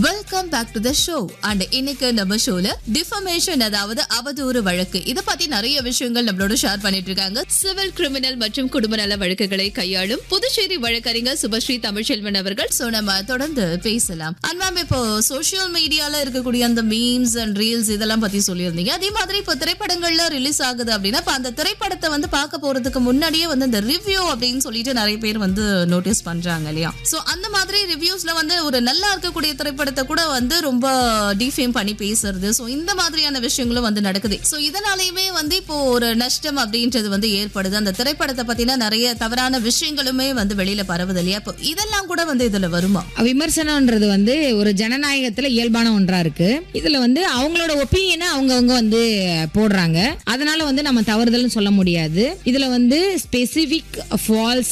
welcome back to the show and இன்னைக்கு நம்ம ஷோல டிஃபமேஷன் அதாவது அவதூறு வழக்கு இத பத்தி நிறைய விஷயங்கள் நம்மளோட ஷேர் பண்ணிட்டு இருக்காங்க சிவில் கிரிமினல் மற்றும் குடும்ப நல வழக்குகளை கையாளும் புதுச்சேரி வழக்கறிஞர் சுபஸ்ரீ தமிழ்ச்செல்வன் அவர்கள் சோ நம்ம தொடர்ந்து பேசலாம் அண்ட் மேம் இப்போ சோஷியல் மீடியால இருக்கக்கூடிய அந்த மீம்ஸ் அண்ட் ரீல்ஸ் இதெல்லாம் பத்தி சொல்லியிருந்தீங்க அதே மாதிரி இப்போ திரைப்படங்கள்ல ரிலீஸ் ஆகுது அப்படின்னா இப்ப அந்த திரைப்படத்தை வந்து பார்க்க போறதுக்கு முன்னாடியே வந்து இந்த ரிவ்யூ அப்படின்னு சொல்லிட்டு நிறைய பேர் வந்து நோட்டீஸ் பண்றாங்க இல்லையா சோ அந்த மாதிரி ரிவ்யூஸ்ல வந்து ஒரு நல்லா இருக்கக்கூடிய திரைப்படத்தை கூட வந்து ரொம்ப டிஃபேம் பண்ணி பேசுறது சோ இந்த மாதிரியான விஷயங்களும் வந்து நடக்குது சோ இதனாலயுமே வந்து இப்போ ஒரு நஷ்டம் அப்படின்றது வந்து ஏற்படுது அந்த திரைப்படத்தை பத்தின நிறைய தவறான விஷயங்களுமே வந்து வெளியில பரவுது இல்லையா இப்போ இதெல்லாம் கூட வந்து இதுல வருமா விமர்சனம்ன்றது வந்து ஒரு ஜனநாயகத்துல இயல்பான ஒன்றா இருக்கு இதுல வந்து அவங்களோட ஒப்பீனியனை அவங்கவங்க வந்து போடுறாங்க அதனால வந்து நம்ம தவறுதல்னு சொல்ல முடியாது இதுல வந்து ஸ்பெசிபிக் ஃபால்ஸ்